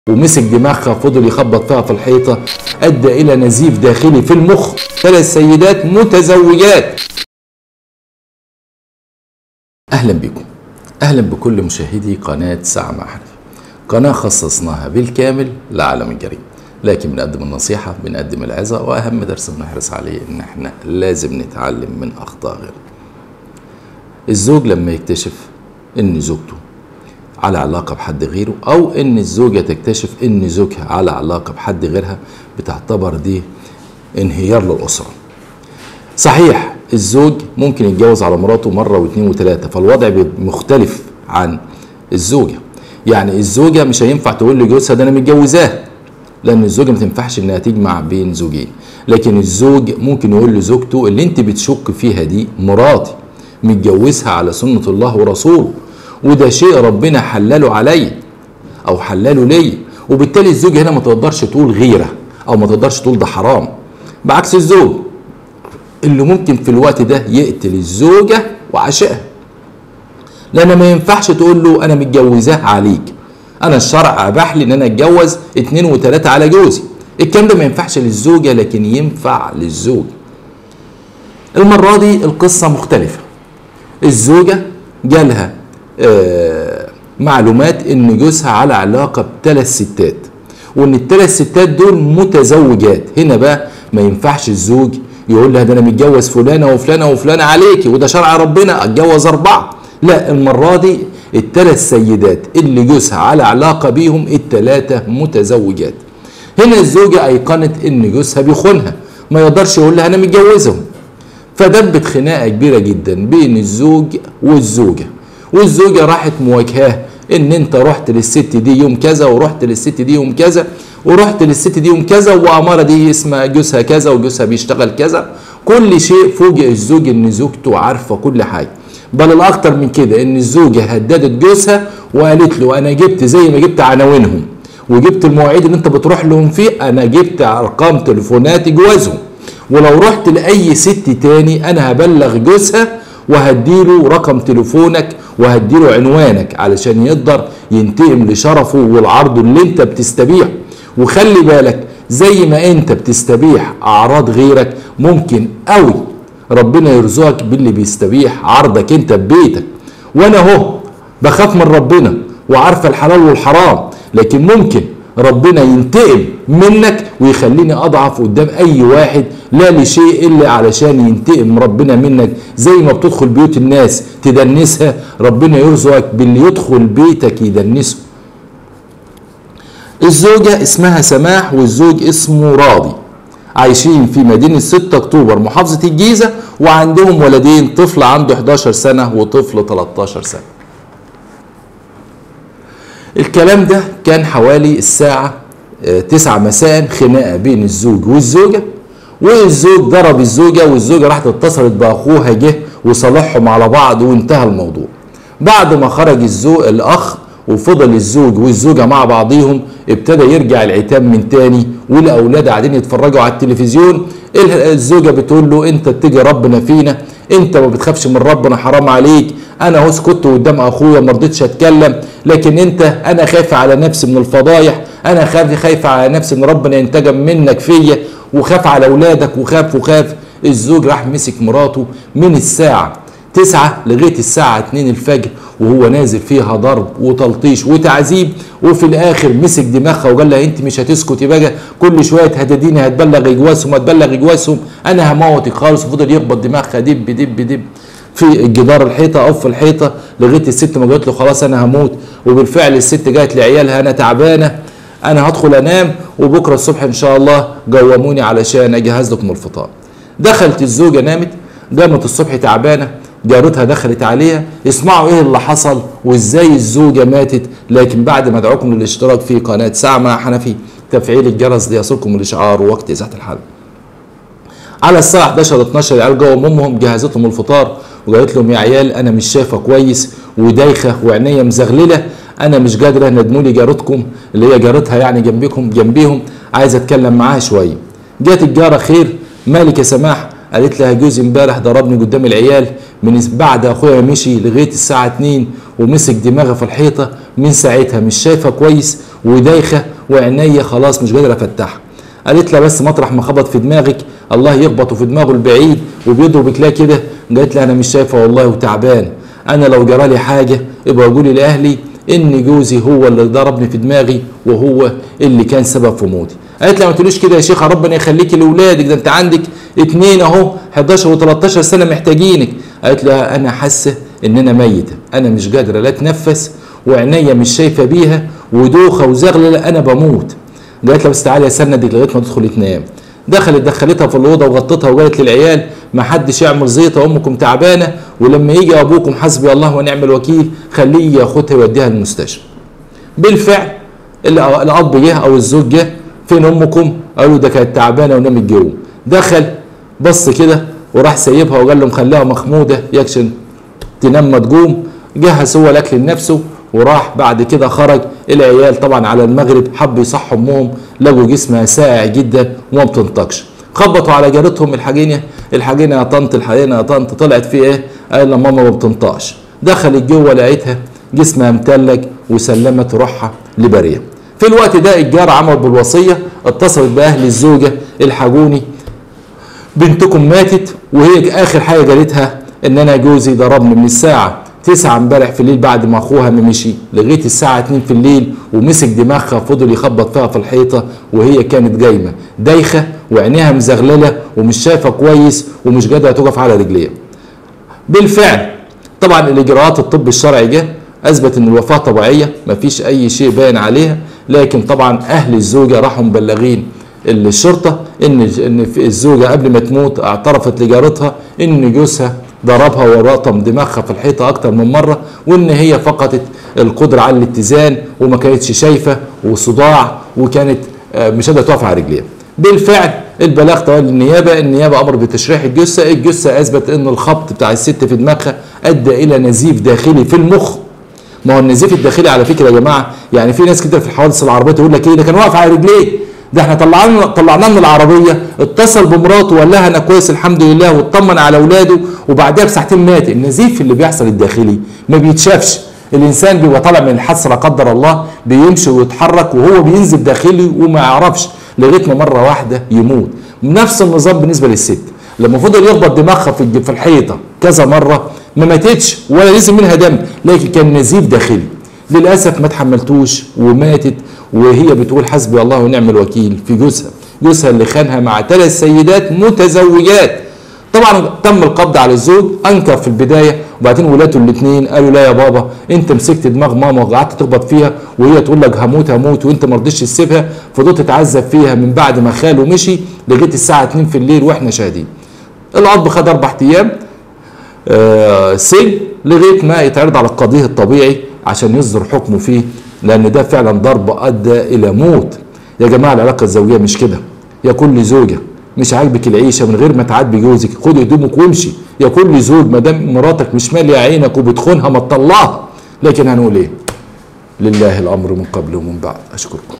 ومسك دماغها فضل يخبط فيها في الحيطة أدى إلى نزيف داخلي في المخ ثلاث سيدات متزوجات أهلا بكم أهلا بكل مشاهدي قناة ساعة مع حنفي قناة خصصناها بالكامل لعالم الجريمة لكن بنقدم النصيحة بنقدم العظة وأهم درس بنحرص عليه إن إحنا لازم نتعلم من أخطاء غيرنا الزوج لما يكتشف إن زوجته على علاقة بحد غيره أو إن الزوجة تكتشف إن زوجها على علاقة بحد غيرها بتعتبر دي انهيار للأسرة صحيح الزوج ممكن يتجوز على مراته مرة واثنين وثلاثة فالوضع بيبقى مختلف عن الزوجة يعني الزوجة مش هينفع تقول لجوزها ده أنا متجوزاه لأن الزوجة ما تنفعش إنها تجمع بين زوجين لكن الزوج ممكن يقول لزوجته اللي أنت بتشك فيها دي مراتي متجوزها على سنة الله ورسوله وده شيء ربنا حلله عليا او حلله ليا وبالتالي الزوج هنا ما تقدرش تقول غيره او ما تقدرش تقول ده حرام بعكس الزوج اللي ممكن في الوقت ده يقتل الزوجه وعشقها لان ما ينفعش تقول له انا متجوزاه عليك انا الشرع اباح لي ان انا اتجوز اتنين وتلاته على جوزي الكلام ده ما ينفعش للزوجه لكن ينفع للزوج المره دي القصه مختلفه الزوجه جالها آه معلومات ان جوزها على علاقه بثلاث ستات وان الثلاث ستات دول متزوجات هنا بقى ما ينفعش الزوج يقول لها ده انا متجوز فلانه وفلانه وفلانه عليكي وده شرع ربنا اتجوز اربعه لا المره دي الثلاث سيدات اللي جوزها على علاقه بيهم الثلاثه متزوجات هنا الزوجه ايقنت ان جوزها بيخونها ما يقدرش يقول لها انا متجوزهم فدبت خناقه كبيره جدا بين الزوج والزوجه والزوجة راحت مواجهاه ان انت رحت للست دي يوم كذا ورحت للست دي يوم كذا ورحت للست دي يوم كذا وعمارة دي اسمها جوزها كذا وجوزها بيشتغل كذا كل شيء فوجئ الزوج ان زوجته عارفة كل حاجة بل الاكتر من كده ان الزوجة هددت جوزها وقالت له انا جبت زي ما جبت عناوينهم وجبت المواعيد اللي انت بتروح لهم فيه انا جبت ارقام تليفونات جوازهم ولو رحت لاي ست تاني انا هبلغ جوزها وهديله رقم تليفونك وهديله عنوانك علشان يقدر ينتقم لشرفه والعرض اللي انت بتستبيحه وخلي بالك زي ما انت بتستبيح اعراض غيرك ممكن قوي ربنا يرزقك باللي بيستبيح عرضك انت ببيتك وانا اهو بخاف من ربنا وعارفه الحلال والحرام لكن ممكن ربنا ينتقم منك ويخليني اضعف قدام اي واحد لا لشيء الا علشان ينتقم ربنا منك زي ما بتدخل بيوت الناس تدنسها ربنا يرزقك باللي يدخل بيتك يدنسه الزوجة اسمها سماح والزوج اسمه راضي عايشين في مدينة 6 اكتوبر محافظة الجيزة وعندهم ولدين طفل عنده 11 سنة وطفل 13 سنة الكلام ده كان حوالي الساعة تسعة مساء خناقة بين الزوج والزوجة والزوج ضرب الزوجة والزوجة راحت اتصلت بأخوها جه وصالحهم على بعض وانتهى الموضوع بعد ما خرج الزوج الأخ وفضل الزوج والزوجة مع بعضيهم ابتدى يرجع العتاب من تاني والأولاد قاعدين يتفرجوا على التلفزيون الزوجة بتقول له انت اتجي ربنا فينا انت ما بتخافش من ربنا حرام عليك انا اهو سكت قدام اخويا ما رضيتش اتكلم لكن انت انا خايفه على نفسي من الفضايح انا خايف خايفه على نفسي ان ربنا ينتقم منك فيا وخاف على اولادك وخاف وخاف الزوج راح مسك مراته من الساعه 9 لغايه الساعه 2 الفجر وهو نازل فيها ضرب وتلطيش وتعذيب وفي الاخر مسك دماغها وقال لها انت مش هتسكتي بقى كل شويه تهدديني هتبلغ جوازهم هتبلغ جوازهم انا هموتك خالص وفضل يخبط دماغها دب دب دب في الجدار الحيطه او في الحيطه لغايه الست ما قالت له خلاص انا هموت وبالفعل الست جات لعيالها انا تعبانه انا هدخل انام وبكره الصبح ان شاء الله قوموني علشان اجهز لكم الفطار دخلت الزوجه نامت قامت الصبح تعبانه جارتها دخلت عليها اسمعوا ايه اللي حصل وازاي الزوجه ماتت لكن بعد ما ادعوكم للاشتراك في قناه ساعه مع حنفي تفعيل الجرس ليصلكم الاشعار ووقت اذاعه الحلقه على الساعه 11 12 العيال جوه امهم جهزت لهم الفطار وقالت لهم يا عيال انا مش شايفه كويس ودايخه وعينيا مزغلله انا مش قادره ندموا لي جارتكم اللي هي جارتها يعني جنبكم جنبيهم عايز اتكلم معاها شويه جت الجاره خير مالك يا سماح قالت لها جوزي امبارح ضربني قدام العيال من بعد اخويا مشي لغايه الساعه 2 ومسك دماغها في الحيطه من ساعتها مش شايفه كويس ودايخه وعينيا خلاص مش قادر افتحها قالت لها بس مطرح ما خبط في دماغك الله يخبطه في دماغه البعيد وبيضربك لا كده قالت لها انا مش شايفه والله وتعبان انا لو جرالي حاجه يبقى قولي لاهلي ان جوزي هو اللي ضربني في دماغي وهو اللي كان سبب في موتي قالت لها ما تقوليش كده يا شيخه ربنا يخليكي لاولادك ده انت عندك اتنين اهو 11 و13 سنه محتاجينك قالت لها انا حاسه ان انا ميته انا مش قادره لا اتنفس وعينيا مش شايفه بيها ودوخه وزغلله انا بموت قالت لها بس تعالي يا سندك لغايه ما تدخلي تنام دخلت دخلتها في الاوضه وغطتها وقالت للعيال ما حدش يعمل زيطه امكم تعبانه ولما يجي ابوكم حسبي الله ونعم الوكيل خليه ياخدها يوديها المستشفى بالفعل الاب جه او الزوج جه فين امكم قالوا ده كانت تعبانه ونامت جوه دخل بص كده وراح سايبها وقال لهم خليها مخموده يكشن تنام ما تقوم جهز هو الاكل لنفسه وراح بعد كده خرج العيال طبعا على المغرب حبوا يصحوا امهم لقوا جسمها ساقع جدا وما بتنطقش خبطوا على جارتهم الحاجينه الحاجينه يا طنط الحاجينه يا طنط طلعت في ايه؟ قال لها ماما ما بتنطقش دخلت جوه لقيتها جسمها متلج وسلمت روحها لبريه في الوقت ده الجار عمل بالوصيه اتصلت باهل الزوجه الحاجوني بنتكم ماتت وهي اخر حاجه قالتها ان انا جوزي ضربني من الساعه 9 امبارح في الليل بعد ما اخوها ما مشي لغايه الساعه 2 في الليل ومسك دماغها فضل يخبط فيها في الحيطه وهي كانت جايمه دايخه وعينيها مزغلله ومش شايفه كويس ومش قادره تقف على رجليها. بالفعل طبعا الاجراءات الطب الشرعي جه اثبت ان الوفاه طبيعيه مفيش اي شيء باين عليها لكن طبعا اهل الزوجه راحوا مبلغين الشرطه ان ان الزوجه قبل ما تموت اعترفت لجارتها ان جوزها ضربها ورطم دماغها في الحيطه اكتر من مره وان هي فقدت القدره على الاتزان وما كانتش شايفه وصداع وكانت مش قادره تقف على رجليها. بالفعل البلاغ توالي النيابه، النيابه امر بتشريح الجثه، الجثه اثبت ان الخبط بتاع الست في دماغها ادى الى نزيف داخلي في المخ. ما هو النزيف الداخلي على فكره يا جماعه يعني في ناس كده في الحوادث العربيه تقول لك ايه ده كان واقف على رجليه ده احنا طلعنا طلعناه من العربيه اتصل بمراته وقال لها انا كويس الحمد لله واطمن على اولاده وبعدها بساعتين مات النزيف اللي بيحصل الداخلي ما بيتشافش الانسان بيبقى طالع من الحادثه لا قدر الله بيمشي ويتحرك وهو بينزل داخلي وما يعرفش لغايه ما مره واحده يموت نفس النظام بالنسبه للست لما فضل يخبط دماغها في في الحيطه كذا مره ما ماتتش ولا نزل منها دم لكن كان نزيف داخلي للاسف ما تحملتوش وماتت وهي بتقول حسبي الله ونعم الوكيل في جوزها جوزها اللي خانها مع ثلاث سيدات متزوجات طبعا تم القبض على الزوج انكر في البدايه وبعدين ولاده الاثنين قالوا لا يا بابا انت مسكت دماغ ماما وقعدت تخبط فيها وهي تقول لك هموت هموت وانت ما رضيتش تسيبها فضلت تتعذب فيها من بعد ما خاله مشي لغايه الساعه 2 في الليل واحنا شاهدين القبض خد اربع ايام آه سجن لغايه ما يتعرض على القضيه الطبيعي عشان يصدر حكمه فيه لان ده فعلا ضرب ادى الى موت يا جماعه العلاقه الزوجيه مش كده يا كل زوجه مش عاجبك العيشه من غير ما تعاتبي جوزك خد هدومك وامشي يا كل زوج ما دام مراتك مش ماليه عينك وبتخونها ما تطلعها لكن هنقول ايه لله الامر من قبل ومن بعد اشكركم